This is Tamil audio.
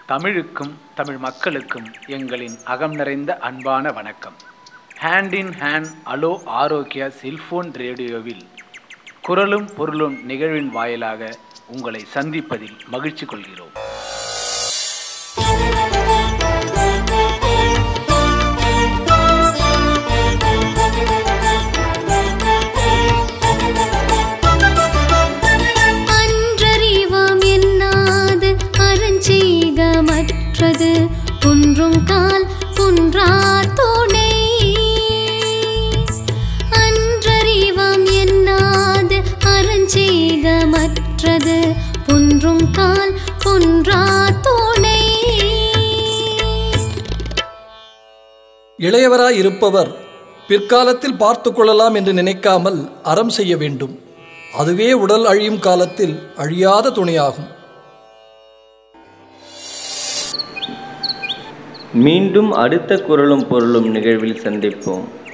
தமிழுக்கும் தமிழ் மக்களுக்கும் எங்களின் அகம் நிறைந்த அன்பான வணக்கம் ஹேண்ட் இன் ஹேண்ட் அலோ ஆரோக்கியா செல்போன் ரேடியோவில் குரலும் பொருளும் நிகழ்வின் வாயிலாக உங்களை சந்திப்பதில் மகிழ்ச்சி கொள்கிறோம் அன்றறிவாம் என்னாது அறஞ்செய்க மற்றது குன்றும் கால் குன்றா துணை அன்றறிவாம் என்னாது அறஞ்செய்க மற்றது குன்றும் கால் குன்றா துணை இளையவராய் இருப்பவர் பிற்காலத்தில் பார்த்து கொள்ளலாம் என்று நினைக்காமல் அறம் செய்ய வேண்டும் அதுவே உடல் அழியும் காலத்தில் அழியாத துணையாகும் மீண்டும் அடுத்த குரலும் பொருளும் நிகழ்வில் சந்திப்போம்